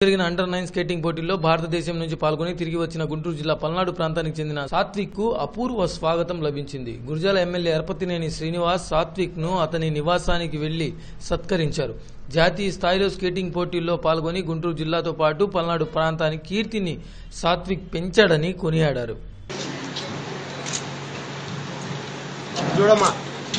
జరిగిన under nine skating పోటీల్లో భారతదేశం నుంచి పాల్గొని తిరిగి వచ్చిన గుంటూరు జిల్లా పల్నాడు ప్రాంతానికి చెందిన సాత్విక్ కు అపూర్వ స్వాగతం లభించింది గురజాల ఎమ్మెల్యే ఎరపతినేని శ్రీనివాస్ సాత్విక్ ను అతని నివాసానికి వెళ్లి సత్కరించారు జాతీయ స్థాయిలో స్కేటింగ్ పోటీల్లో పాల్గొని గుంటూరు జిల్లాతో పాటు పల్నాడు ప్రాంతానికి కీర్తిని సాత్విక్ పెంచాడని కొనియాడారు చూడమ్మా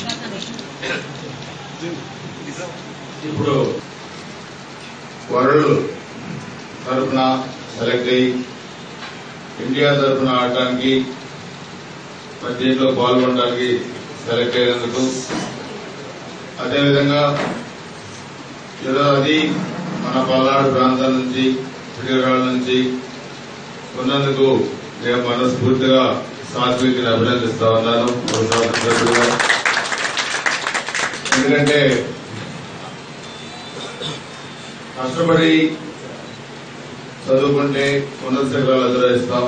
ఇప్పుడు వరల్డ్ తరఫున సెలెక్ట్ అయ్యి ఇండియా తరఫున ఆడటానికి మరి దీంట్లో పాల్గొనడానికి సెలెక్ట్ అయినందుకు అదేవిధంగా ఏదో అది మన పల్నాడు ప్రాంతం నుంచి పిడిగరాల నుంచి ఉన్నందుకు నేను మనస్ఫూర్తిగా సాత్విక్ని అభినందిస్తా ఉన్నాను ఒక స్వాతంత్రుడిగా. ఎందుకంటే కష్టపడి చదువుకుంటే ఉన్నత శిఖరాలు అధిరోహిస్తాం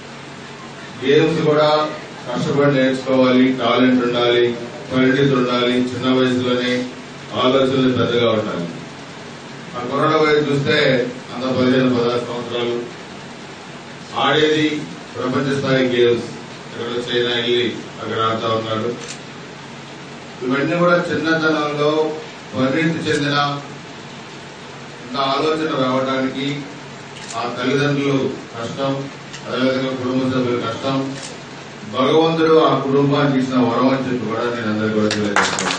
గేమ్స్ కూడా కష్టపడి నేర్చుకోవాలి టాలెంట్ ఉండాలి పరిణితి ఉండాలి చిన్న వయసులోనే ఆలోచనలు పెద్దగా ఉండాలి ఆ కరోనా వయసు చూస్తే అంత పదిహేను పదహారు సంవత్సరాలు ఆడేది ప్రపంచ స్థాయి గేమ్స్ ఎక్కడ చైనా వెళ్ళి అక్కడ ఆడుతా ఉన్నాడు ఇవన్నీ కూడా చిన్నతనంలో పరిణితి చెందిన ఇంత ఆలోచన రావడానికి ఆ తల్లిదండ్రులు కష్టం అదేవిధంగా కుటుంబ సభ్యుల కష్టం భగవంతుడు ఆ కుటుంబానికి ఇచ్చిన వరం అని చెప్పి కూడా నేను అందరికీ కూడా తెలియజేస్తున్నాను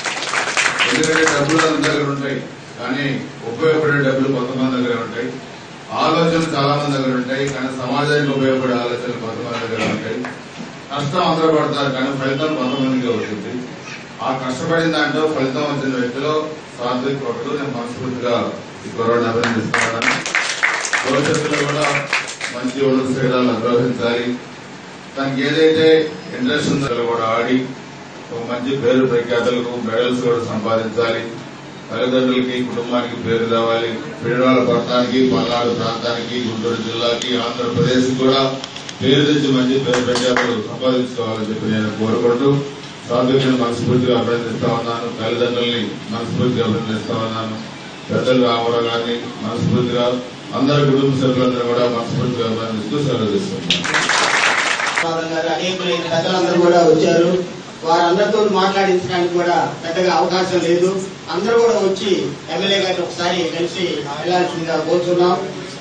ఎందుకంటే డబ్బులు అందరి దగ్గర ఉంటాయి కానీ ఉపయోగపడే డబ్బులు కొంతమంది దగ్గర ఉంటాయి ఆలోచనలు చాలా మంది దగ్గర ఉంటాయి కానీ సమాజానికి ఉపయోగపడే ఆలోచనలు కొంతమంది దగ్గర ఉంటాయి కష్టం అందరూ పడతారు కానీ ఫలితం కొంతమందికి వస్తుంది ఆ కష్టపడిన దాంట్లో ఫలితం వచ్చిన వ్యక్తిలో సాత్విక్ ఒకడు నేను మనస్ఫూర్తిగా ఈ కరోనా అభినందిస్తున్నాను భవిష్యత్తులో కూడా మంచి ఉన్నత శ్రేణాలను అభివృద్ధించాలి దానికి ఏదైతే ఇంట్రెస్ట్ ఉందో అది కూడా ఆడి ఒక మంచి పేరు ప్రఖ్యాతులకు మెడల్స్ కూడా సంపాదించాలి తల్లిదండ్రులకి కుటుంబానికి పేరు రావాలి పిల్లల పట్టణానికి పల్నాడు ప్రాంతానికి గుంటూరు జిల్లాకి ఆంధ్రప్రదేశ్ కూడా పేరు తెచ్చి మంచి పేరు ప్రఖ్యాతులు సంపాదించుకోవాలని చెప్పి నేను కోరుకుంటూ సాధువులను మనస్ఫూర్తిగా అభినందిస్తా ఉన్నాను తల్లిదండ్రుల్ని మనస్ఫూర్తిగా అభినందిస్తా ఉన్నాను పెద్దలు రామారావు గారిని మనస్ఫూర్తిగా అందరి కుటుంబ సభ్యులందరూ కూడా మనస్ఫూర్తిగా అభినందిస్తూ సెలవు తీసుకుంటున్నాను స్వాగతం గారు అనేకులైన పెద్దలందరూ కూడా వచ్చారు వారందరితో మాట్లాడించడానికి కూడా పెద్దగా అవకాశం లేదు అందరూ కూడా వచ్చి ఎమ్మెల్యే గారిని ఒకసారి కలిసి వెళ్ళాల్సిందిగా కోరుతున్నాం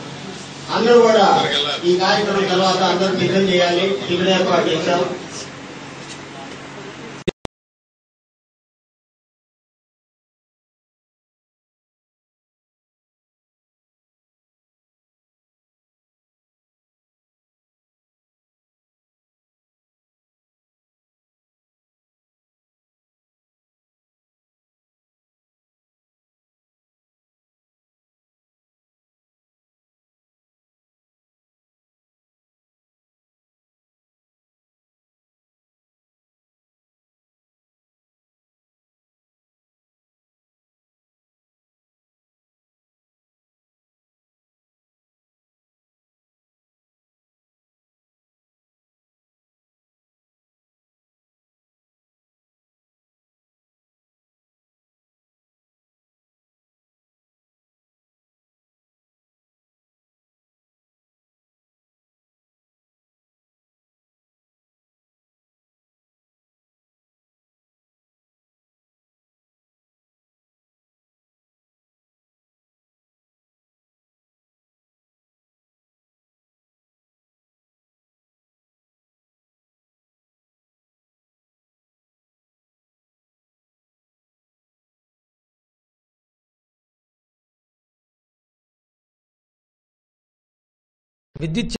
అందరూ కూడా ఈ కార్యక్రమం తర్వాత అందరూ టిఫిన్ చేయాలి టిఫిన్ ఏర్పాటు చేశాం విద్యుత్